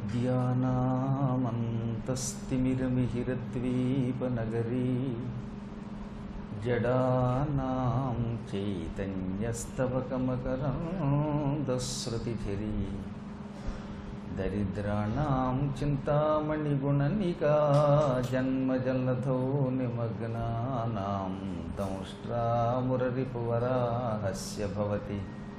विद्यानामन्तस्तिमिरमिहिरद्वीपनगरी जडानां चैतन्यस्तवकमकरन्दस्रुतिभिरी दरिद्राणां चिन्तामणिगुणनिका जन्मजलधौ निमग्नानां दंष्ट्रामुररिपुवराहस्य भवति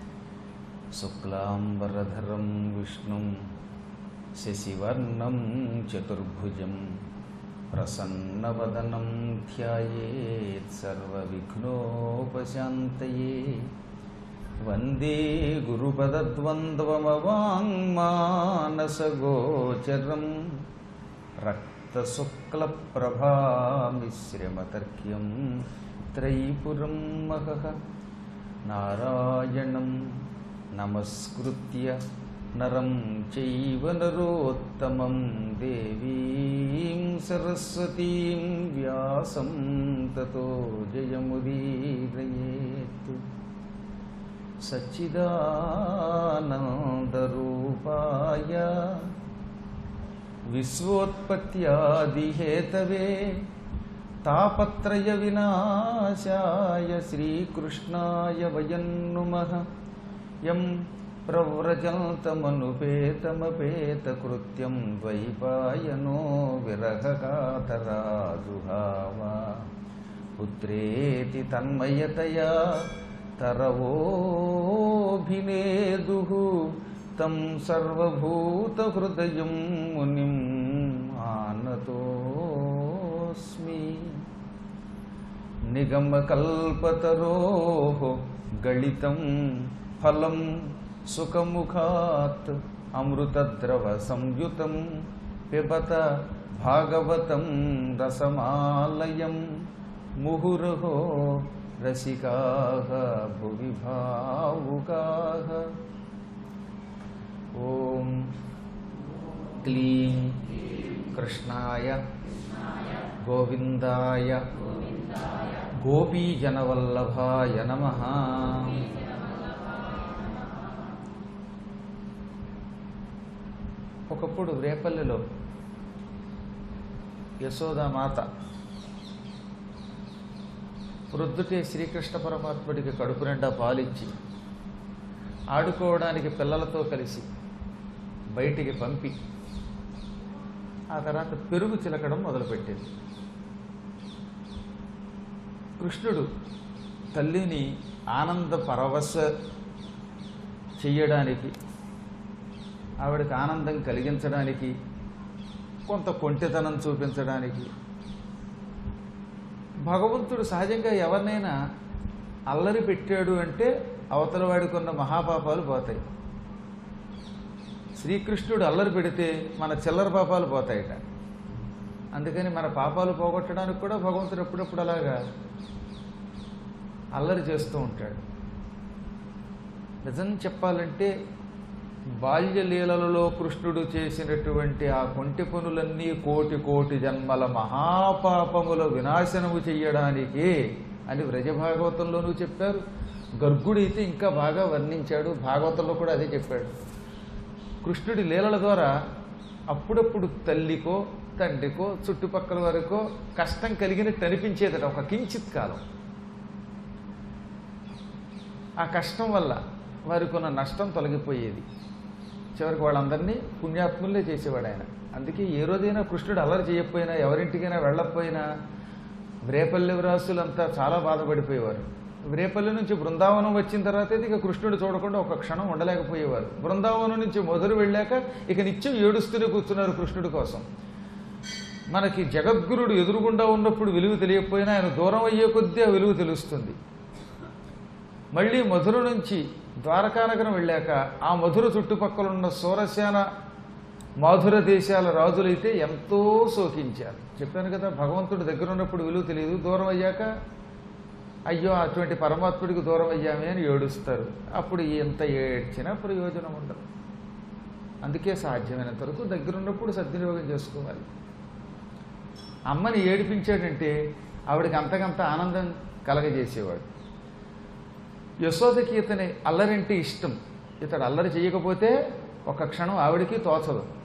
शुक्लाम्बरधरं विष्णुं शशिवर्णं चतुर्भुजं प्रसन्नवदनं ध्यायेत् सर्वविघ्नोपशान्तये वन्दे गुरुपदद्वन्द्वमवाङ्मानसगोचरं रक्तशुक्लप्रभामिश्रमतर्क्यं त्रयीपुरं महः नारायणं नमस्कृत्य नरं चैव नरोत्तमं देवीं सरस्वतीं व्यासं ततो जयमुदीरयेत् सच्चिदानन्दरूपाय विश्वोत्पत्त्यादिहेतवे तापत्रयविनाशाय श्रीकृष्णाय वयं नुमः यं प्रव्रजन्तमनुपेतमपेतकृत्यं द्वैपायनो विरहकातराजुहावा पुत्रेति तन्मयतया तरवोऽभिनेदुः तं सर्वभूतहृदयं मुनिम् आनतोऽस्मि निगमकल्पतरोः गलितं फलं सुखमुखात् अमृतद्रवसंयुतं पिबत भागवतं रसमालयं मुहुर्हो रसिकाः भुवि भावुकाः ॐ क्लीं कृष्णाय गोविन्दाय गोपीजनवल्लभाय नमः ఒకప్పుడు రేపల్లెలో యశోదామాత ప్రొద్దుటే శ్రీకృష్ణ పరమాత్ముడికి కడుపు నిండా పాలిచ్చి ఆడుకోవడానికి పిల్లలతో కలిసి బయటికి పంపి ఆ తర్వాత పెరుగు చిలకడం మొదలుపెట్టింది కృష్ణుడు తల్లిని ఆనంద పరవశ చెయ్యడానికి ఆవిడకి ఆనందం కలిగించడానికి కొంత కొంటెతనం చూపించడానికి భగవంతుడు సహజంగా ఎవరినైనా అల్లరి పెట్టాడు అంటే అవతల వాడికి ఉన్న మహాపాపాలు పోతాయి శ్రీకృష్ణుడు అల్లరి పెడితే మన చిల్లర పాపాలు పోతాయట అందుకని మన పాపాలు పోగొట్టడానికి కూడా భగవంతుడు ఎప్పుడప్పుడు అలాగా అల్లరి చేస్తూ ఉంటాడు నిజం చెప్పాలంటే బాల్యలీలలలో కృష్ణుడు చేసినటువంటి ఆ కొంటి పనులన్నీ కోటి కోటి జన్మల మహాపాపముల వినాశనము చెయ్యడానికి అని వ్రజభాగవతంలోనూ చెప్పారు గర్గుడైతే ఇంకా బాగా వర్ణించాడు భాగవతంలో కూడా అదే చెప్పాడు కృష్ణుడి లీలల ద్వారా అప్పుడప్పుడు తల్లికో తండ్రికో చుట్టుపక్కల వారికో కష్టం కలిగినట్టు అనిపించేదట ఒక కించిత్ కాలం ఆ కష్టం వల్ల వారికి ఉన్న నష్టం తొలగిపోయేది చివరికి వాళ్ళందరినీ పుణ్యాత్ములే చేసేవాడు ఆయన అందుకే ఏ రోజైనా కృష్ణుడు అల్లరి చేయకపోయినా ఎవరింటికైనా వెళ్ళకపోయినా వ్రేపల్లి వ్రాసులంతా చాలా బాధపడిపోయేవారు వ్రేపల్లి నుంచి బృందావనం వచ్చిన తర్వాత ఇక కృష్ణుడు చూడకుండా ఒక క్షణం ఉండలేకపోయేవారు బృందావనం నుంచి మొదలు వెళ్ళాక ఇక నిత్యం ఏడుస్తూనే కూర్చున్నారు కృష్ణుడి కోసం మనకి జగద్గురుడు ఎదురుగుండా ఉన్నప్పుడు విలువ తెలియకపోయినా ఆయన దూరం అయ్యే కొద్దీ ఆ విలువ తెలుస్తుంది మళ్ళీ మధుర నుంచి ద్వారకానగరం వెళ్ళాక ఆ మధుర చుట్టుపక్కల ఉన్న సూరసేన మాధుర దేశాల రాజులైతే ఎంతో శోకించారు చెప్పాను కదా భగవంతుడి దగ్గర ఉన్నప్పుడు విలువ తెలియదు దూరం అయ్యాక అయ్యో అటువంటి పరమాత్ముడికి దూరం అయ్యామే అని ఏడుస్తారు అప్పుడు ఎంత ఏడ్చినా ప్రయోజనం ఉండదు అందుకే సాధ్యమైనంత వరకు దగ్గరున్నప్పుడు సద్వినియోగం చేసుకోవాలి అమ్మని ఏడిపించాడంటే ఆవిడకి అంతకంత ఆనందం కలగజేసేవాడు యశోదకి ఇతని అల్లరంటే ఇష్టం ఇతడు అల్లరి చేయకపోతే ఒక క్షణం ఆవిడికి తోచదు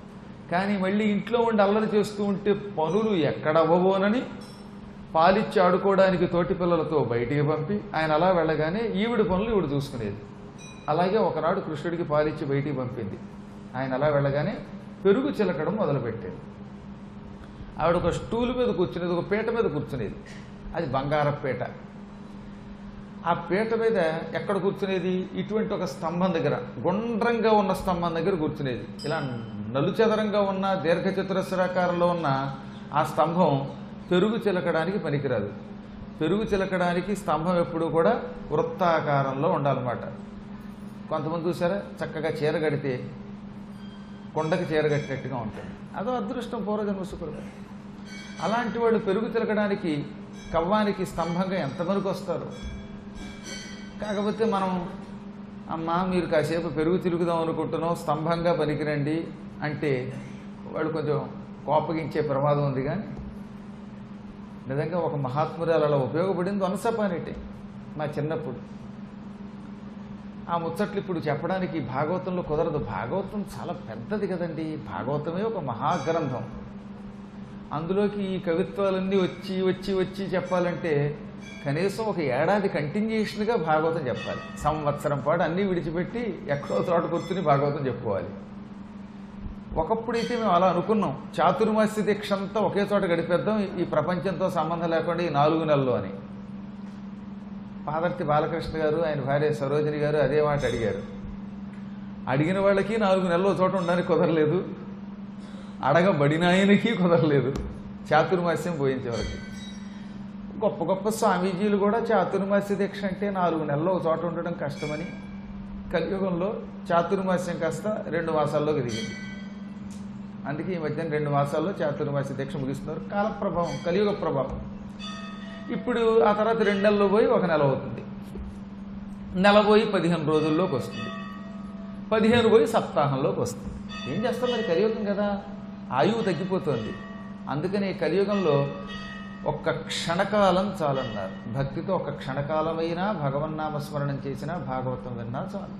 కానీ మళ్ళీ ఇంట్లో ఉండి అల్లరి చేస్తూ ఉంటే పనులు ఎక్కడవ్వబోనని పాలిచ్చి ఆడుకోవడానికి తోటి పిల్లలతో బయటికి పంపి ఆయన అలా వెళ్ళగానే ఈవిడ పనులు ఈవిడ చూసుకునేది అలాగే ఒకనాడు కృష్ణుడికి పాలిచ్చి బయటికి పంపింది ఆయన అలా వెళ్ళగానే పెరుగు చిలకడం మొదలుపెట్టేది ఆవిడ ఒక స్టూల్ మీద కూర్చునేది ఒక పీట మీద కూర్చునేది అది బంగారపు పీట ఆ పీట మీద ఎక్కడ కూర్చునేది ఇటువంటి ఒక స్తంభం దగ్గర గుండ్రంగా ఉన్న స్తంభం దగ్గర కూర్చునేది ఇలా నలుచదరంగా ఉన్న దీర్ఘచతురస్రాకారంలో ఉన్న ఆ స్తంభం పెరుగు చిలకడానికి పనికిరాదు పెరుగు చిలకడానికి స్తంభం ఎప్పుడూ కూడా వృత్తాకారంలో ఉండాలన్నమాట కొంతమంది చూసారా చక్కగా చీర కడితే కొండకి చీర కట్టినట్టుగా ఉంటుంది అదో అదృష్టం పూర్వజన్మ సుకుడు అలాంటి వాళ్ళు పెరుగు తిరగడానికి కవ్వానికి స్తంభంగా ఎంతవరకు వస్తారు కాకపోతే మనం అమ్మా మీరు కాసేపు పెరుగు తిరుగుదాం అనుకుంటున్నాం స్తంభంగా పనికిరండి అంటే వాళ్ళు కొంచెం కోపగించే ప్రమాదం ఉంది కానీ నిజంగా ఒక మహాత్మురాలు అలా ఉపయోగపడింది వనసపానిటే మా చిన్నప్పుడు ఆ ముచ్చట్లు ఇప్పుడు చెప్పడానికి భాగవతంలో కుదరదు భాగవతం చాలా పెద్దది కదండి భాగవతమే ఒక మహాగ్రంథం అందులోకి ఈ కవిత్వాలన్నీ వచ్చి వచ్చి వచ్చి చెప్పాలంటే కనీసం ఒక ఏడాది కంటిన్యూషన్గా భాగవతం చెప్పాలి సంవత్సరం పాటు అన్నీ విడిచిపెట్టి ఎక్కడో చోట కూర్చుని భాగవతం చెప్పుకోవాలి ఒకప్పుడైతే మేము అలా అనుకున్నాం చాతుర్మాస్య దీక్ష అంతా ఒకే చోట గడిపేద్దాం ఈ ప్రపంచంతో సంబంధం లేకుండా ఈ నాలుగు నెలలు అని పాదర్తి బాలకృష్ణ గారు ఆయన భార్య సరోజిని గారు అదే మాట అడిగారు అడిగిన వాళ్ళకి నాలుగు నెలల చోట ఉండడానికి కుదరలేదు అడగబడిన ఆయనకి కుదరలేదు చాతుర్మాస్యం పోయించేవారికి గొప్ప గొప్ప స్వామీజీలు కూడా చాతుర్మాస్య దీక్ష అంటే నాలుగు నెలలు ఒక చోట ఉండడం కష్టమని కలియుగంలో చాతుర్మాస్యం కాస్త రెండు మాసాల్లోకి దిగింది అందుకే ఈ మధ్యన రెండు మాసాల్లో చాతుర్మాస్య దీక్ష ముగిస్తున్నారు కాల ప్రభావం కలియుగ ప్రభావం ఇప్పుడు ఆ తర్వాత రెండు నెలలు పోయి ఒక నెల అవుతుంది నెల పోయి పదిహేను రోజుల్లోకి వస్తుంది పదిహేను పోయి సప్తాహంలోకి వస్తుంది ఏం చేస్తాం మరి కలియుగం కదా ఆయువు తగ్గిపోతుంది అందుకని ఈ కలియుగంలో ఒక్క క్షణకాలం చాలన్నారు భక్తితో ఒక క్షణకాలమైనా భగవన్నామస్మరణం చేసినా భాగవతం విన్నా చాలు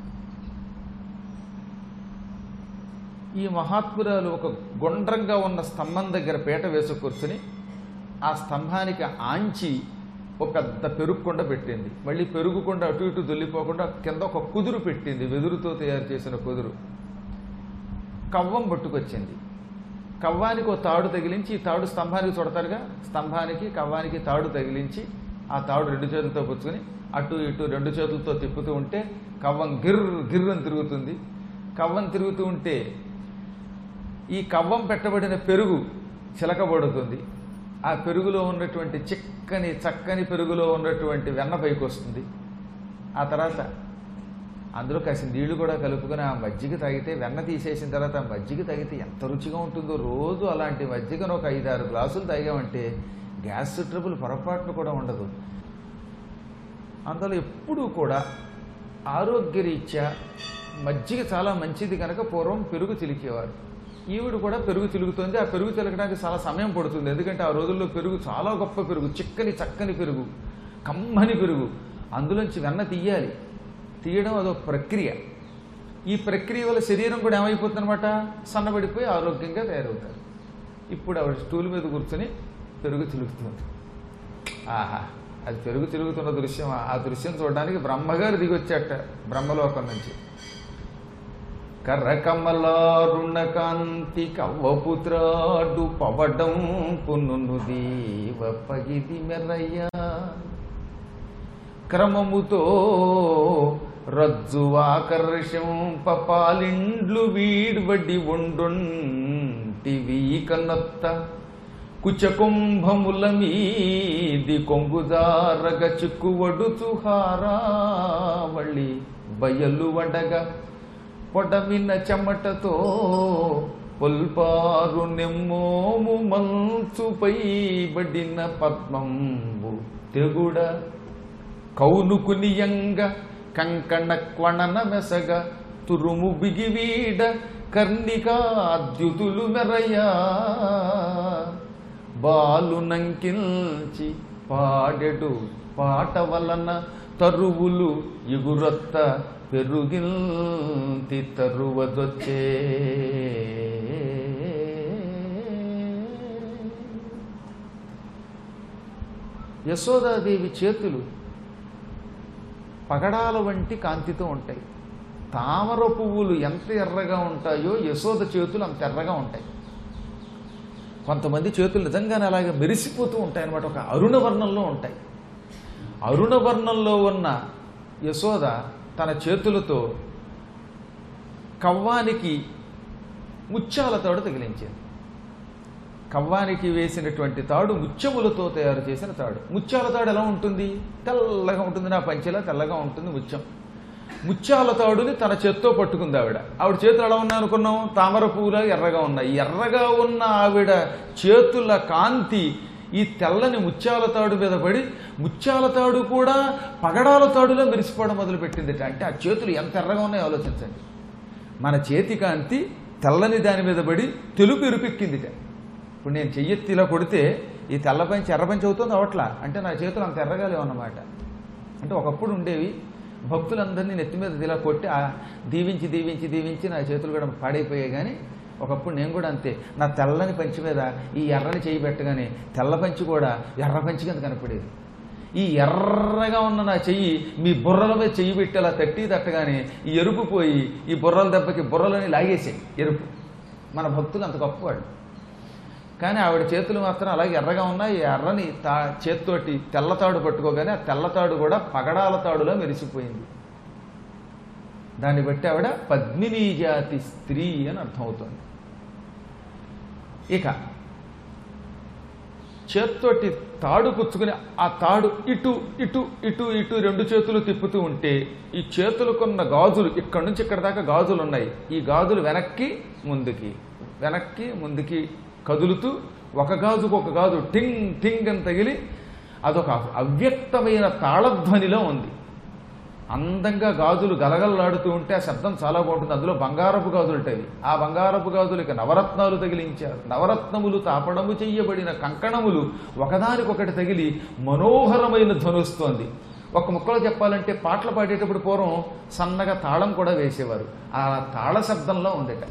ఈ మహాత్మురాలు ఒక గుండ్రంగా ఉన్న స్తంభం దగ్గర పీట వేసి కూర్చుని ఆ స్తంభానికి ఆంచి ఒక పెద్ద పెరుగుకొండ పెట్టింది మళ్ళీ పెరుగుకొండ అటు ఇటు దొల్లిపోకుండా కింద ఒక కుదురు పెట్టింది వెదురుతో తయారు చేసిన కుదురు కవ్వం పట్టుకొచ్చింది కవ్వానికి ఒక తాడు తగిలించి ఈ తాడు స్తంభానికి చుడతారుగా స్తంభానికి కవ్వానికి తాడు తగిలించి ఆ తాడు రెండు చేతులతో పుచ్చుకొని అటు ఇటు రెండు చేతులతో తిప్పుతూ ఉంటే కవ్వం గిర్ గిర్ అని తిరుగుతుంది కవ్వం తిరుగుతూ ఉంటే ఈ కవ్వం పెట్టబడిన పెరుగు చిలకబడుతుంది ఆ పెరుగులో ఉన్నటువంటి చిక్కని చక్కని పెరుగులో ఉన్నటువంటి వెన్న పైకి వస్తుంది ఆ తర్వాత అందులో కాసిన నీళ్లు కూడా కలుపుకొని ఆ మజ్జిగ తాగితే వెన్న తీసేసిన తర్వాత ఆ మజ్జిగ తాగితే ఎంత రుచిగా ఉంటుందో రోజు అలాంటి మజ్జిగను ఒక ఐదారు గ్లాసులు తాగామంటే గ్యాస్ ట్రబుల్ పొరపాటును కూడా ఉండదు అందులో ఎప్పుడూ కూడా ఆరోగ్యరీత్యా మజ్జిగ చాలా మంచిది కనుక పూర్వం పెరుగు చిలికేవారు ఈవిడ కూడా పెరుగు చిలుగుతుంది ఆ పెరుగు చిలకడానికి చాలా సమయం పడుతుంది ఎందుకంటే ఆ రోజుల్లో పెరుగు చాలా గొప్ప పెరుగు చిక్కని చక్కని పెరుగు కమ్మని పెరుగు అందులోంచి వెన్న తీయాలి తీయడం అదొక ప్రక్రియ ఈ ప్రక్రియ వల్ల శరీరం కూడా ఏమైపోతుందన్నమాట సన్నబడిపోయి ఆరోగ్యంగా తయారవుతారు ఇప్పుడు ఆవిడ స్టూల్ మీద కూర్చొని పెరుగు చిలుగుతుంది ఆహా అది పెరుగు తిరుగుతున్న దృశ్యం ఆ దృశ్యం చూడడానికి బ్రహ్మగారు దిగొచ్చాట బ్రహ్మలోకం నుంచి కర్రకమలారుణ కాంతి కవ్వపుత్రాడు పవడం పున్ను దీవ పగిది మెరయ్య క్రమముతో రజ్జు ఆకర్షింప పాలిండ్లు వీడ్వడి వండుంటివి కన్నొత్త కుచకుంభముల మీది కొంగుదారగ చిక్కువడుచు హారావళి బయలు వడగా పొడమిన చెమటతో పొల్పారు నెమ్మోము మంచుపై బడిన పద్మంబు తెగుడ కౌనుకునియంగ కంకణ క్వణన మెసగ తురుము బిగివీడ కర్ణికాద్యుతులు మెరయ్యా బాలు నంకిల్చి పాడెడు పాట వలన తరువులు ఎగురొత్త పెరుగిల్తి తరువదొచ్చే యశోదాదేవి చేతులు పగడాల వంటి కాంతితో ఉంటాయి తామర పువ్వులు ఎంత ఎర్రగా ఉంటాయో యశోద చేతులు అంత ఎర్రగా ఉంటాయి కొంతమంది చేతులు నిజంగానే అలాగే మెరిసిపోతూ ఉంటాయి అన్నమాట ఒక అరుణ వర్ణంలో ఉంటాయి అరుణ వర్ణంలో ఉన్న యశోద తన చేతులతో కవ్వానికి ముత్యాల తాడు తగిలించింది కవ్వానికి వేసినటువంటి తాడు ముత్యములతో తయారు చేసిన తాడు ముత్యాల తాడు ఎలా ఉంటుంది తెల్లగా ఉంటుంది నా పంచెలా తెల్లగా ఉంటుంది ముత్యం ముత్యాల తాడుని తన చేత్తో పట్టుకుంది ఆవిడ ఆవిడ చేతులు ఎలా ఉన్నాయి అనుకున్నాం తామర పువ్వులా ఎర్రగా ఉన్నాయి ఎర్రగా ఉన్న ఆవిడ చేతుల కాంతి ఈ తెల్లని ముత్యాల తాడు మీద పడి ముత్యాల తాడు కూడా పగడాల తాడులో మెరిసిపోవడం మొదలుపెట్టింది అంటే ఆ చేతులు ఎంత ఎర్రగా ఉన్నాయో ఆలోచించండి మన చేతి కాంతి తెల్లని దాని మీద పడి తెలుపు ఎరుపెక్కిందిట ఇప్పుడు నేను చెయ్యెత్తి ఇలా కొడితే ఈ తెల్ల పంచి ఎర్ర పంచి అవుతుంది అవట్లా అంటే నా చేతులు అంత ఎర్రగా లేవన్నమాట అంటే ఒకప్పుడు ఉండేవి భక్తులందరినీ నెత్తి మీద ఇలా కొట్టి ఆ దీవించి దీవించి దీవించి నా చేతులు కూడా పాడైపోయాయి కానీ ఒకప్పుడు నేను కూడా అంతే నా తెల్లని పంచి మీద ఈ ఎర్రని చేయి పెట్టగానే తెల్ల పంచి కూడా ఎర్ర పంచి కింద కనపడేది ఈ ఎర్రగా ఉన్న నా చెయ్యి మీ బుర్రల మీద చెయ్యి పెట్టి అలా తట్టి తట్టగానే ఈ ఎరుపు పోయి ఈ బుర్రల దెబ్బకి బుర్రలని లాగేసాయి ఎరుపు మన భక్తులు అంత గొప్పవాళ్ళు కానీ ఆవిడ చేతులు మాత్రం అలాగే ఎర్రగా ఉన్నాయి ఈ ఎర్రని తా చేత్తోటి తెల్లతాడు పట్టుకోగానే ఆ తెల్లతాడు కూడా పగడాల తాడులో మెరిసిపోయింది దాన్ని బట్టి ఆవిడ పద్మినీ జాతి స్త్రీ అని అర్థమవుతుంది ఇక చేత్తోటి తాడు పుచ్చుకుని ఆ తాడు ఇటు ఇటు ఇటు ఇటు రెండు చేతులు తిప్పుతూ ఉంటే ఈ చేతులకున్న గాజులు ఇక్కడి నుంచి ఇక్కడ దాకా గాజులు ఉన్నాయి ఈ గాజులు వెనక్కి ముందుకి వెనక్కి ముందుకి కదులుతూ ఒక గాజుకు ఒక గాజు టింగ్ టింగ్ అని తగిలి అదొక అవ్యక్తమైన తాళధ్వనిలో ఉంది అందంగా గాజులు గలగలలాడుతూ ఉంటే ఆ శబ్దం చాలా బాగుంటుంది అందులో బంగారపు గాజులు ఉంటాయి ఆ బంగారపు గాజులకి నవరత్నాలు తగిలించారు నవరత్నములు తాపడము చెయ్యబడిన కంకణములు ఒకదానికొకటి తగిలి మనోహరమైన ధ్వనిస్తోంది ఒక ముక్కలో చెప్పాలంటే పాటలు పాడేటప్పుడు పూర్వం సన్నగా తాళం కూడా వేసేవారు ఆ తాళ శబ్దంలో ఉందట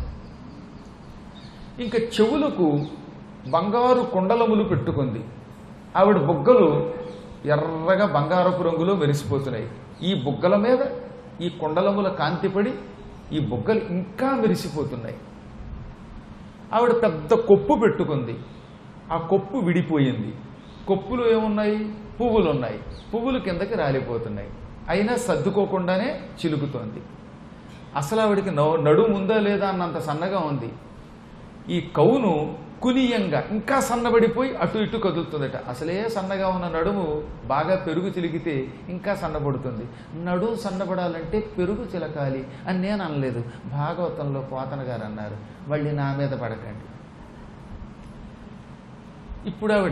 ఇంకా చెవులకు బంగారు కుండలములు పెట్టుకుంది ఆవిడ బుగ్గలు ఎర్రగా బంగారపు రంగులో మెరిసిపోతున్నాయి ఈ బుగ్గల మీద ఈ కుండలముల కాంతిపడి ఈ బుగ్గలు ఇంకా మెరిసిపోతున్నాయి ఆవిడ పెద్ద కొప్పు పెట్టుకుంది ఆ కొప్పు విడిపోయింది కొప్పులు ఏమున్నాయి పువ్వులు ఉన్నాయి పువ్వులు కిందకి రాలిపోతున్నాయి అయినా సర్దుకోకుండానే చిలుకుతోంది అసలు ఆవిడికి నో- నడుము ఉందా లేదా అన్నంత సన్నగా ఉంది ఈ కవును కునీయంగా ఇంకా సన్నబడిపోయి అటు ఇటు కదులుతుందట అసలే సన్నగా ఉన్న నడుము బాగా పెరుగు చిలికితే ఇంకా సన్నబడుతుంది నడుము సన్నబడాలంటే పెరుగు చిలకాలి అని నేను అనలేదు భాగవతంలో పోతన గారు అన్నారు మళ్ళీ నా మీద పడకండి ఇప్పుడు ఆవిడ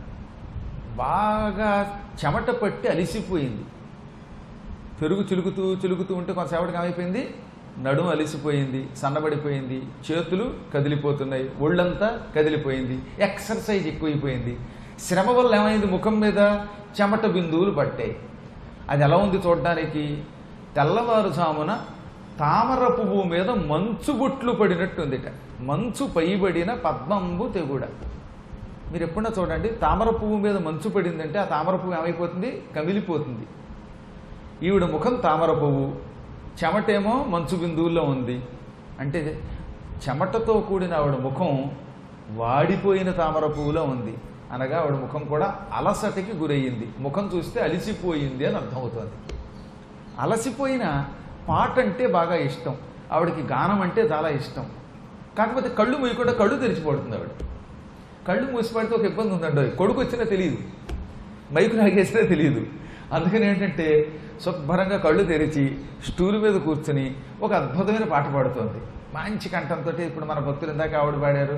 బాగా చెమట పట్టి అలిసిపోయింది పెరుగు చిలుకుతూ చిలుకుతూ ఉంటే కొంతసేపటికి ఏమైపోయింది నడుము అలిసిపోయింది సన్నబడిపోయింది చేతులు కదిలిపోతున్నాయి ఒళ్ళంతా కదిలిపోయింది ఎక్సర్సైజ్ ఎక్కువైపోయింది శ్రమ వల్ల ఏమైంది ముఖం మీద చెమట బిందువులు పట్టాయి అది ఎలా ఉంది చూడడానికి తెల్లవారుజామున తామర పువ్వు మీద మంచు బొట్లు పడినట్టు ఉందిట మంచు పైబడిన పద్మంబు తెగుడ మీరు ఎప్పుడన్నా చూడండి తామర పువ్వు మీద మంచు పడిందంటే ఆ తామర పువ్వు ఏమైపోతుంది కమిలిపోతుంది ఈవిడ ముఖం తామర పువ్వు చెమటేమో మంచు బిందువుల్లో ఉంది అంటే చెమటతో కూడిన ఆవిడ ముఖం వాడిపోయిన తామర పువ్వులో ఉంది అనగా ఆవిడ ముఖం కూడా అలసటకి గురయ్యింది ముఖం చూస్తే అలిసిపోయింది అని అర్థమవుతుంది అలసిపోయిన పాట అంటే బాగా ఇష్టం ఆవిడకి గానం అంటే చాలా ఇష్టం కాకపోతే కళ్ళు మూయకుండా కళ్ళు తెరిచిపడుతుంది ఆవిడ కళ్ళు మూసిపడితే ఒక ఇబ్బంది ఉందండి కొడుకు వచ్చినా తెలియదు మైకు నాగేసినా తెలియదు అందుకని ఏంటంటే శుభ్రంగా కళ్ళు తెరిచి స్టూల్ మీద కూర్చుని ఒక అద్భుతమైన పాట పాడుతోంది మంచి కంఠంతో ఇప్పుడు మన భక్తులు ఇందాక ఆవిడ పాడారు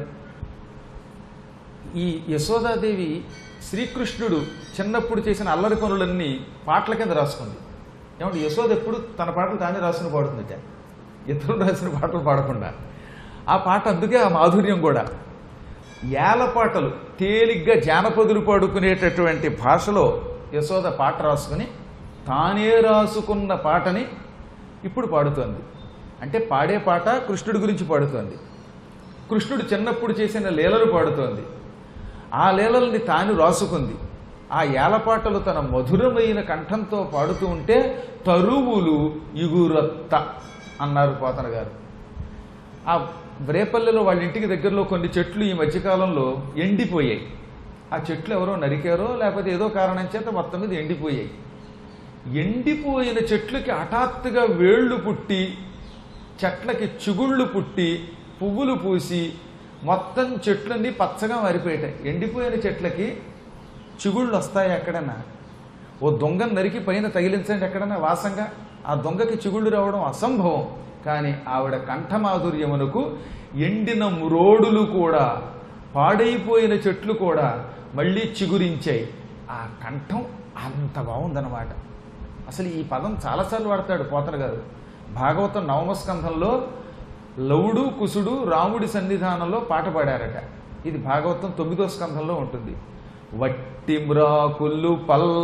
ఈ యశోదాదేవి శ్రీకృష్ణుడు చిన్నప్పుడు చేసిన అల్లరి పనులన్నీ పాటల కింద రాసుకుంది ఏమంటే యశోద ఎప్పుడు తన పాటలు తానే రాసుకుని పాడుతుందిట ఇతరులు రాసిన పాటలు పాడకుండా ఆ పాట అందుకే ఆ మాధుర్యం కూడా ఏల పాటలు తేలిగ్గా జానపదులు పాడుకునేటటువంటి భాషలో యశోద పాట రాసుకుని తానే రాసుకున్న పాటని ఇప్పుడు పాడుతోంది అంటే పాడే పాట కృష్ణుడి గురించి పాడుతోంది కృష్ణుడు చిన్నప్పుడు చేసిన లీలలు పాడుతోంది ఆ లీలల్ని తాను రాసుకుంది ఆ ఏలపాటలు తన మధురమైన కంఠంతో పాడుతూ ఉంటే తరువులు ఇగురొత్త అన్నారు పోతన గారు ఆ రేపల్లెలో వాళ్ళ ఇంటికి దగ్గరలో కొన్ని చెట్లు ఈ మధ్యకాలంలో ఎండిపోయాయి ఆ చెట్లు ఎవరో నరికారో లేకపోతే ఏదో కారణం చేత మొత్తం మీద ఎండిపోయాయి ఎండిపోయిన చెట్లకి హఠాత్తుగా వేళ్ళు పుట్టి చెట్లకి చిగుళ్ళు పుట్టి పువ్వులు పూసి మొత్తం చెట్లన్నీ పచ్చగా మారిపోయాయి ఎండిపోయిన చెట్లకి చిగుళ్ళు వస్తాయి ఎక్కడన్నా ఓ దొంగను నరికి పైన తగిలించండి ఎక్కడన్నా వాసంగా ఆ దొంగకి చిగుళ్ళు రావడం అసంభవం కానీ ఆవిడ కంఠమాధుర్యమునకు ఎండిన మురోడులు కూడా పాడైపోయిన చెట్లు కూడా మళ్ళీ చిగురించాయి ఆ కంఠం అంత బాగుందన్నమాట అసలు ఈ పదం చాలాసార్లు వాడతాడు పోతన గారు భాగవతం నవమ స్కంధంలో లవుడు కుసుడు రాముడి సన్నిధానంలో పాట పాడారట ఇది భాగవతం తొమ్మిదో స్కంధంలో ఉంటుంది వట్టి మ్రాకులు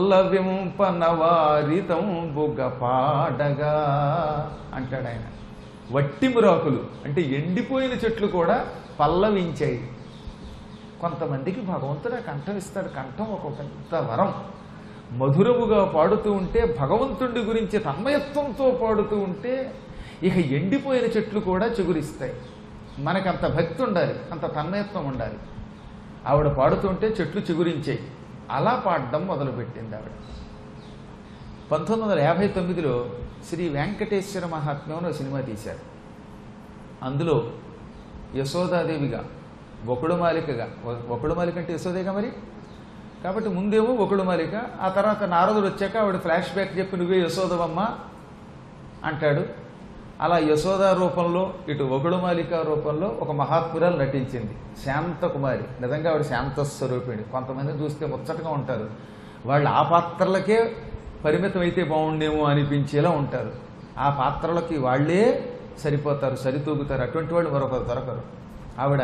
పల్లవింపనవారితం బుగ పాడగా అంటాడు ఆయన వట్టి మ్రాకులు అంటే ఎండిపోయిన చెట్లు కూడా పల్లవించాయి కొంతమందికి భగవంతుడు ఆ కంఠం ఇస్తాడు కంఠం ఒక పెద్ద వరం మధురముగా పాడుతూ ఉంటే భగవంతుడి గురించి తన్మయత్వంతో పాడుతూ ఉంటే ఇక ఎండిపోయిన చెట్లు కూడా చిగురిస్తాయి మనకు అంత భక్తి ఉండాలి అంత తన్మయత్వం ఉండాలి ఆవిడ పాడుతుంటే చెట్లు చిగురించాయి అలా పాడడం మొదలుపెట్టింది ఆవిడ పంతొమ్మిది వందల యాభై తొమ్మిదిలో శ్రీ వెంకటేశ్వర మహాత్మ్యం అని ఒక సినిమా తీశారు అందులో యశోదాదేవిగా ఒకడుమాలికగా ఒకడుమాలిక అంటే యశోదేగా మరి కాబట్టి ముందేమో ఒకడుమాలిక ఆ తర్వాత నారదుడు వచ్చాక ఆవిడ ఫ్లాష్ బ్యాక్ చెప్పి నువ్వే యశోదవమ్మ అంటాడు అలా యశోద రూపంలో ఇటు ఒకడుమాలిక రూపంలో ఒక మహాత్మురాలు నటించింది శాంతకుమారి నిజంగా ఆవిడ శాంత స్వరూపిణి కొంతమంది చూస్తే ముచ్చటగా ఉంటారు వాళ్ళు ఆ పాత్రలకే పరిమితం అయితే బాగుండేమో అనిపించేలా ఉంటారు ఆ పాత్రలకి వాళ్ళే సరిపోతారు సరితూగుతారు అటువంటి వాళ్ళు మరొకరు దొరకరు ఆవిడ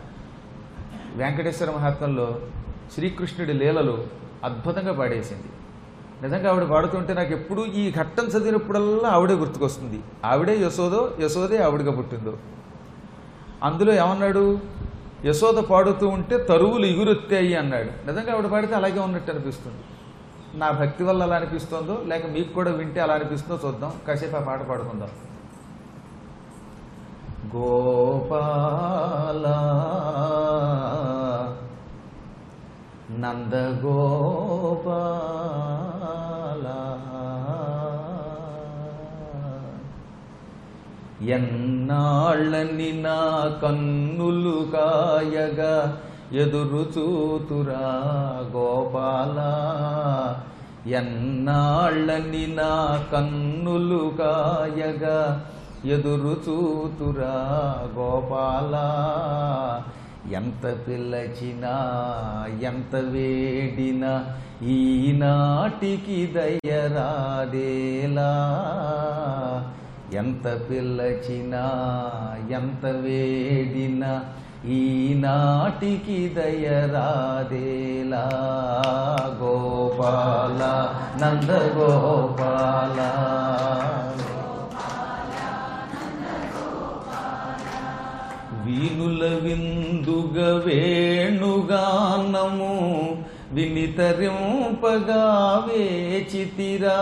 వెంకటేశ్వర మహాత్మంలో శ్రీకృష్ణుడి లీలలు అద్భుతంగా పాడేసింది నిజంగా ఆవిడ పాడుతుంటే నాకు ఎప్పుడు ఈ ఘట్టం చదివినప్పుడల్లా ఆవిడే గుర్తుకొస్తుంది ఆవిడే యశోదో యశోదే ఆవిడగా పుట్టిందో అందులో ఏమన్నాడు యశోద పాడుతూ ఉంటే తరువులు ఎగురొత్తాయి అన్నాడు నిజంగా ఆవిడ పాడితే అలాగే ఉన్నట్టు అనిపిస్తుంది నా భక్తి వల్ల అలా అనిపిస్తుందో లేక మీకు కూడా వింటే అలా అనిపిస్తుందో చూద్దాం కాసేపు ఆ పాట పాడుకుందాం గోపాల నందగోపాల ఎన్నాళ్ళని నా కన్నులు కాయగా ఎదురు చూతురా గోపాల ఎన్నాళ్ళని నా కన్నులు కాయగా ఎదురు చూతురా గోపాల ఎంత పిల్లచినా ఎంత వేడినా ఈనాటికి దయరాదేలా ఎంత పిల్లచినా ఎంత వేడినా ఈనాటికి దయరాదేలా గోపాల నందగోపాల వీనుల విందుగ వేణుగానము వినితరింపగా వేచితిరా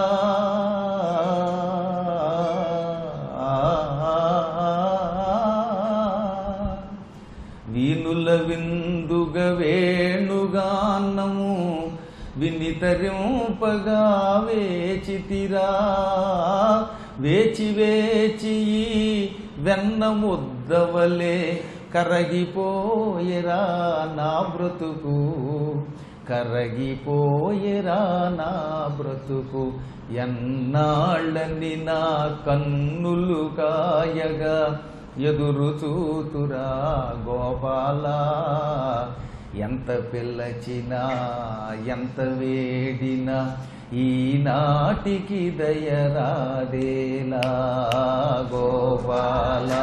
వీనుల విందుగ వేణుగానము వినితరింపగా వేచితిరా వేచి వేచి వెన్న ముద్దవలే కరగిపోయేరా నా బ్రతుకు కరగిపోయేరా నా బ్రతుకు ఎన్నాళ్ళని నా కన్నులు కాయగా ఎదురు చూతురా గోపాల ఎంత పిల్లచినా ఎంత వేడినా ఈనాటికి దయరాదేలా గోపాల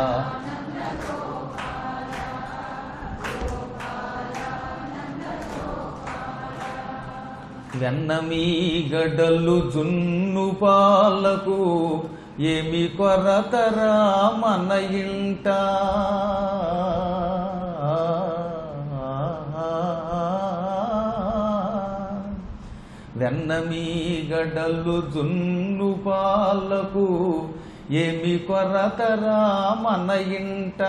వెన్నమీ గడలు జున్ను పాలకు ఏమి కొరతరా మన ఇంట వెన్నమీగడలు జున్ను పాలకు ఏమి కొరతరా మన ఇంట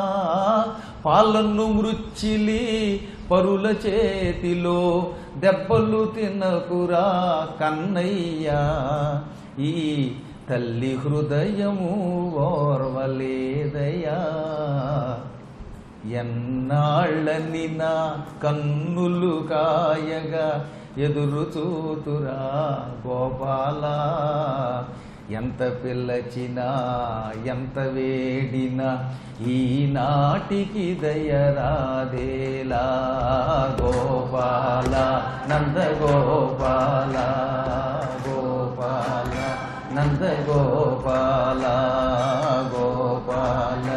పాలను మృచ్చిలి పరుల చేతిలో దెబ్బలు తినకురా కన్నయ్యా ఈ తల్లి హృదయము ఓర్వలేదయా ఎన్నాళ్ళని నా కన్నులు కాయగా ఎదురు చూతురా గోపాల ఎంత పిల్లచినా ఎంత వేడినా ఈనాటికి దయరాదేలా గోపాల నంద గోపాల గోపాల నంద గోపాల గోపాల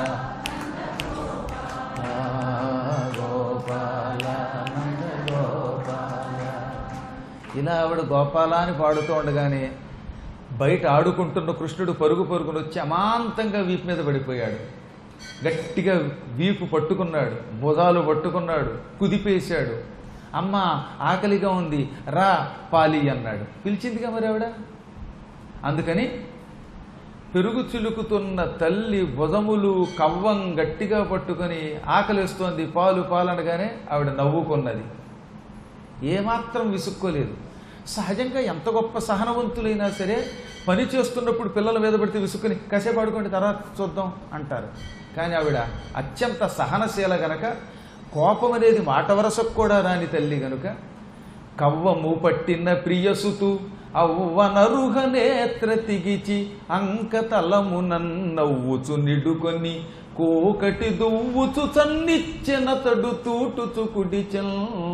గోపాల నంద గోపాల ఇలా ఆవిడ గోపాల అని పాడుతూ ఉండగానే బయట ఆడుకుంటున్న కృష్ణుడు పరుగు పరుగును వచ్చి అమాంతంగా వీపు మీద పడిపోయాడు గట్టిగా వీపు పట్టుకున్నాడు భుజాలు పట్టుకున్నాడు కుదిపేశాడు అమ్మ ఆకలిగా ఉంది రా పాలి అన్నాడు పిలిచిందిగా మరి ఆవిడ అందుకని పెరుగు చిలుకుతున్న తల్లి భుజములు కవ్వం గట్టిగా పట్టుకొని ఆకలిస్తోంది పాలు పాలనగానే ఆవిడ నవ్వుకున్నది ఏమాత్రం విసుక్కోలేదు సహజంగా ఎంత గొప్ప సహనవంతులైనా సరే పని చేస్తున్నప్పుడు పిల్లల మీద పడితే విసుక్కుని కాసేపు ఆడుకోండి తర్వాత చూద్దాం అంటారు కానీ ఆవిడ అత్యంత సహనశీల గనక కోపం అనేది మాట వరసకు కూడా రాని తల్లి గనుక కవ్వము పట్టిన ప్రియసుతు అవ్వనరుహ నేత్ర తిగిచి అంక తలము నవ్వుచు నిడుకొని కోకటి దువ్వుచు చన్నిచ్చెనతడు తూటుచు కుడిచెల్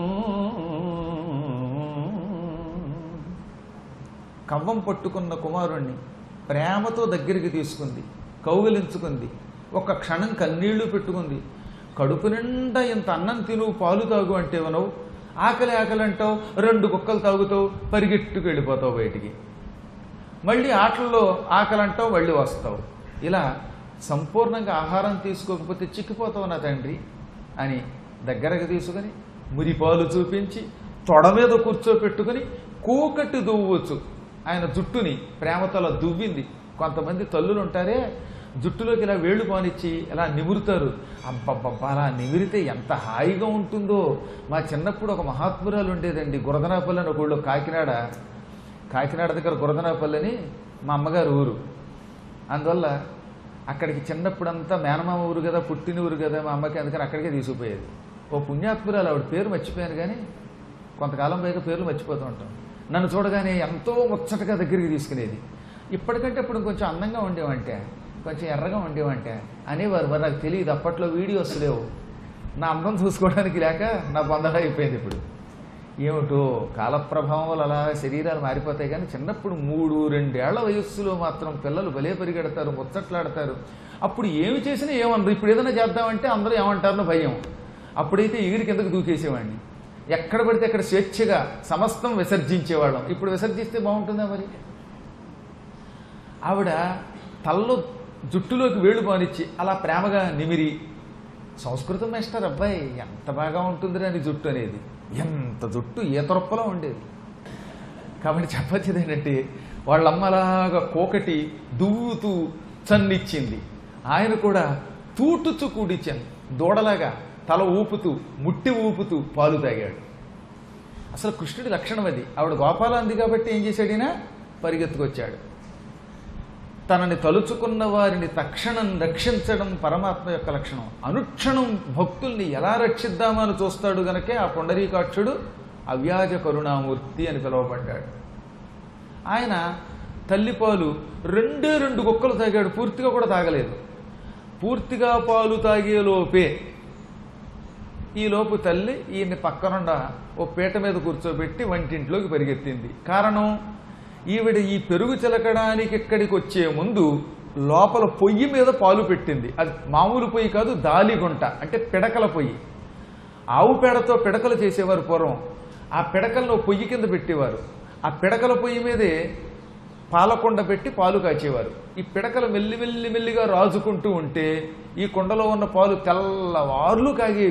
కవ్వం పట్టుకున్న కుమారుణ్ణి ప్రేమతో దగ్గరికి తీసుకుంది కౌగిలించుకుంది ఒక క్షణం కన్నీళ్లు పెట్టుకుంది కడుపు నిండా ఇంత అన్నం తిను పాలు తాగు అంటే వినవు ఆకలి ఆకలి అంటావు రెండు కుక్కలు తాగుతావు పరిగెట్టుకు వెళ్ళిపోతావు బయటికి మళ్ళీ ఆటల్లో ఆకలి అంటావు మళ్ళీ వస్తావు ఇలా సంపూర్ణంగా ఆహారం తీసుకోకపోతే చిక్కిపోతావు నా తండ్రి అని దగ్గరకు తీసుకుని మురిపాలు చూపించి తొడ మీద కూర్చోపెట్టుకుని కూకటి దువ్వచ్చు ఆయన జుట్టుని ప్రేమతో అలా దువ్వింది కొంతమంది తల్లులు ఉంటారే జుట్టులోకి ఇలా వేళ్ళు పానిచ్చి ఇలా నిమురుతారు అబ్బబ్బబ్బా అలా నిమిరితే ఎంత హాయిగా ఉంటుందో మా చిన్నప్పుడు ఒక మహాత్మురాలు ఉండేదండి గురదనాపల్లి అని ఒక ఊళ్ళో కాకినాడ కాకినాడ దగ్గర గురదనాపల్లి అని మా అమ్మగారు ఊరు అందువల్ల అక్కడికి చిన్నప్పుడంతా మేనమామ ఊరు కదా పుట్టిన ఊరు కదా మా అమ్మకి అందుకని అక్కడికే తీసుకుపోయేది ఓ పుణ్యాత్మురాలు ఆవిడ పేరు మర్చిపోయాను కానీ కొంతకాలం పైగా పేర్లు మర్చిపోతూ ఉంటాం నన్ను చూడగానే ఎంతో ముచ్చటగా దగ్గరికి తీసుకునేది ఇప్పటికంటే ఇప్పుడు కొంచెం అందంగా ఉండేవంటే కొంచెం ఎర్రగా ఉండేవంటే అనేవారు మరి నాకు తెలియదు అప్పట్లో వీడియోస్ లేవు నా అందం చూసుకోవడానికి లేక నా బంధం అయిపోయింది ఇప్పుడు ఏమిటో కాలప్రభావం వల్ల అలా శరీరాలు మారిపోతాయి కానీ చిన్నప్పుడు మూడు రెండేళ్ల వయస్సులో మాత్రం పిల్లలు భలే పరిగెడతారు ముచ్చట్లాడతారు అప్పుడు ఏమి చేసినా ఏమనరు ఇప్పుడు ఏదైనా చేద్దామంటే అందరూ ఏమంటారో భయం అప్పుడైతే ఎగిరి కిందకు దూకేసేవాడిని ఎక్కడ పడితే అక్కడ స్వేచ్ఛగా సమస్తం విసర్జించేవాళ్ళం ఇప్పుడు విసర్జిస్తే బాగుంటుందా మరి ఆవిడ తల్లో జుట్టులోకి వేళ్ళు పానిచ్చి అలా ప్రేమగా నిమిరి సంస్కృతం మేస్టర్ అబ్బాయి ఎంత బాగా ఉంటుందిరా నీ జుట్టు అనేది ఎంత జుట్టు ఏ తొరప్పలో ఉండేది కాబట్టి చెప్పొచ్చేది ఏంటంటే వాళ్ళమ్మ అలాగా కోకటి దువ్వుతూ చన్నిచ్చింది ఆయన కూడా తూటుచు కూడిచ్చాను దూడలాగా తల ఊపుతూ ముట్టి ఊపుతూ పాలు తాగాడు అసలు కృష్ణుడి లక్షణం అది ఆవిడ గోపాల అంది కాబట్టి ఏం చేశాడినా పరిగెత్తుకొచ్చాడు తనని తలుచుకున్న వారిని తక్షణం రక్షించడం పరమాత్మ యొక్క లక్షణం అనుక్షణం భక్తుల్ని ఎలా రక్షిద్దామని చూస్తాడు గనకే ఆ పుండరీకాక్షుడు అవ్యాజ కరుణామూర్తి అని పిలువబడ్డాడు ఆయన తల్లిపాలు రెండే రెండు కుక్కలు తాగాడు పూర్తిగా కూడా తాగలేదు పూర్తిగా పాలు తాగే లోపే ఈ లోపు తల్లి ఈయన్ని పక్కనుండ ఓ పీట మీద కూర్చోబెట్టి వంటింట్లోకి పరిగెత్తింది కారణం ఈవిడ ఈ పెరుగు చిలకడానికి ఇక్కడికి వచ్చే ముందు లోపల పొయ్యి మీద పాలు పెట్టింది అది మామూలు పొయ్యి కాదు దాలిగుంట అంటే పిడకల పొయ్యి ఆవు పేడతో పిడకలు చేసేవారు పూర్వం ఆ పిడకలను పొయ్యి కింద పెట్టేవారు ఆ పిడకల పొయ్యి మీదే పాలకొండ పెట్టి పాలు కాచేవారు ఈ పిడకలు మెల్లి మెల్లి మెల్లిగా రాజుకుంటూ ఉంటే ఈ కుండలో ఉన్న పాలు తెల్లవార్లు కాగేవి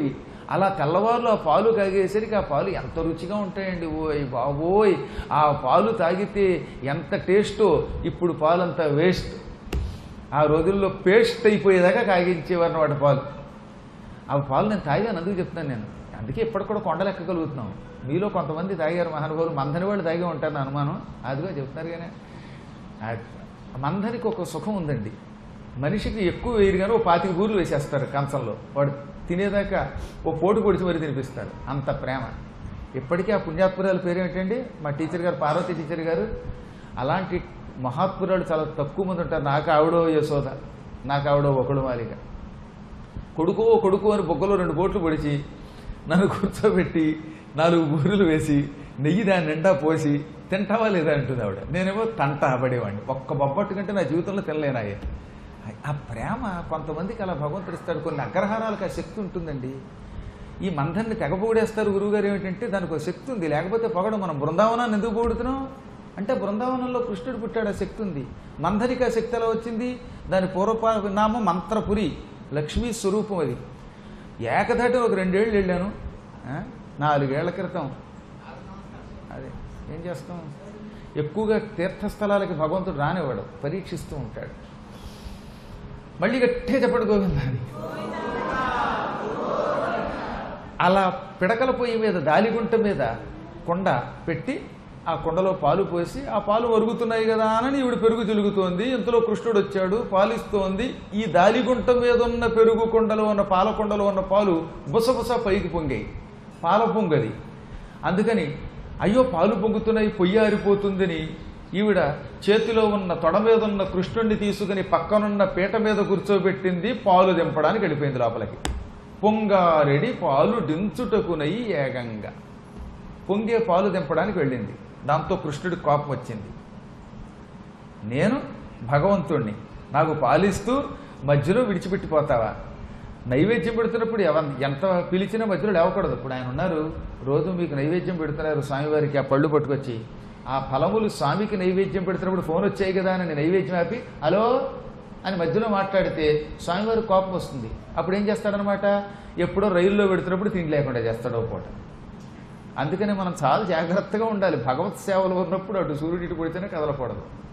అలా తెల్లవారులు ఆ పాలు కాగేసరికి ఆ పాలు ఎంత రుచిగా ఉంటాయండి ఓయ్ బాబోయ్ ఆ పాలు తాగితే ఎంత టేస్టో ఇప్పుడు పాలు అంత వేస్ట్ ఆ రోజుల్లో పేస్ట్ అయిపోయేదాకా కాగించేవారు వాటి పాలు ఆ పాలు నేను తాగాను అందుకు చెప్తున్నాను నేను అందుకే ఇప్పటికి కూడా కొండలు ఎక్కగలుగుతున్నాం మీలో కొంతమంది తాగారు మహానుభావులు మందని వాళ్ళు తాగే ఉంటారు నా అనుమానం అదిగా చెప్తున్నారు కానీ ఆ మందనికి ఒక సుఖం ఉందండి మనిషికి ఎక్కువ వేయరు కానీ ఓ పాతిక బూర్లు వేసేస్తారు కంచంలో వాడు తినేదాకా ఓ పోటు పొడిచి మరి తినిపిస్తాడు అంత ప్రేమ ఇప్పటికీ ఆ పుణ్యాత్పురాల పేరు ఏమిటండి మా టీచర్ గారు పార్వతి టీచర్ గారు అలాంటి మహాత్పురాలు చాలా తక్కువ మంది ఉంటారు నాకు ఆవిడో యశోద నాకు ఆవిడో ఒకడు మాలిక కొడుకో కొడుకు అని బొగ్గలో రెండు బోట్లు పొడిచి నన్ను కూర్చోబెట్టి నాలుగు బూరెలు వేసి నెయ్యి దాని నిండా పోసి తింటావా లేదా అంటుంది ఆవిడ నేనేమో తంటా పడేవాడిని ఒక్క బొబ్బట్టు కంటే నా జీవితంలో తినలేనాయే ఆ ప్రేమ కొంతమందికి అలా భగవంతుడు ఇస్తాడు కొన్ని అగ్రహారాలకు ఆ శక్తి ఉంటుందండి ఈ మందరిని తెగ పొగిడేస్తారు గురువుగారు ఏమిటంటే దానికి ఒక శక్తి ఉంది లేకపోతే పొగడం మనం బృందావనాన్ని ఎందుకు పొగుడుతున్నాం అంటే బృందావనంలో కృష్ణుడు పుట్టాడు ఆ శక్తి ఉంది మందరికి ఆ శక్తి ఎలా వచ్చింది దాని పూర్వప నామం మంత్రపురి లక్ష్మీ స్వరూపం అది ఏకధాటి ఒక రెండేళ్ళు వెళ్ళాను ఆ? నాలుగేళ్ల క్రితం అదే ఏం చేస్తాం ఎక్కువగా తీర్థస్థలాలకి భగవంతుడు రానివ్వడు పరీక్షిస్తూ ఉంటాడు మళ్ళీ గట్టిగా చెప్పడు గోవిందాని అలా పిడకల పొయ్యి మీద దాలిగుంట మీద కొండ పెట్టి ఆ కొండలో పాలు పోసి ఆ పాలు ఒరుగుతున్నాయి కదా అని ఈవిడ పెరుగు తిరుగుతోంది ఇంతలో కృష్ణుడు వచ్చాడు పాలిస్తోంది ఈ దాలిగుంట మీద ఉన్న పెరుగు కొండలో ఉన్న పాల కొండలో ఉన్న పాలు బుసబుస పైకి పొంగాయి పాల పొంగది అందుకని అయ్యో పాలు పొంగుతున్నాయి పొయ్యి ఆరిపోతుందని ఈవిడ చేతిలో ఉన్న తొడ మీద ఉన్న కృష్ణుడిని తీసుకుని పక్కనున్న పీట మీద కూర్చోబెట్టింది పాలు దింపడానికి వెళ్ళిపోయింది లోపలికి పొంగారెడి పాలు దించుటకునై ఏగంగా పొంగే పాలు దింపడానికి వెళ్ళింది దాంతో కృష్ణుడికి కోపం వచ్చింది నేను భగవంతుణ్ణి నాకు పాలిస్తూ మధ్యలో విడిచిపెట్టిపోతావా నైవేద్యం పెడుతున్నప్పుడు ఎవ ఎంత పిలిచినా మధ్యలో లేవకూడదు ఇప్పుడు ఆయన ఉన్నారు రోజు మీకు నైవేద్యం పెడుతున్నారు స్వామివారికి ఆ పళ్ళు పట్టుకొచ్చి ఆ ఫలములు స్వామికి నైవేద్యం పెడుతున్నప్పుడు ఫోన్ వచ్చాయి కదా అని నైవేద్యం ఆపి హలో అని మధ్యలో మాట్లాడితే స్వామివారికి కోపం వస్తుంది అప్పుడు ఏం చేస్తాడనమాట ఎప్పుడో రైల్లో పెడుతున్నప్పుడు తిండి లేకుండా చేస్తాడు ఓ పూట అందుకని మనం చాలా జాగ్రత్తగా ఉండాలి భగవత్ సేవలు ఉన్నప్పుడు అటు సూర్యుడి ఇటు కొడితేనే కదలకూడదు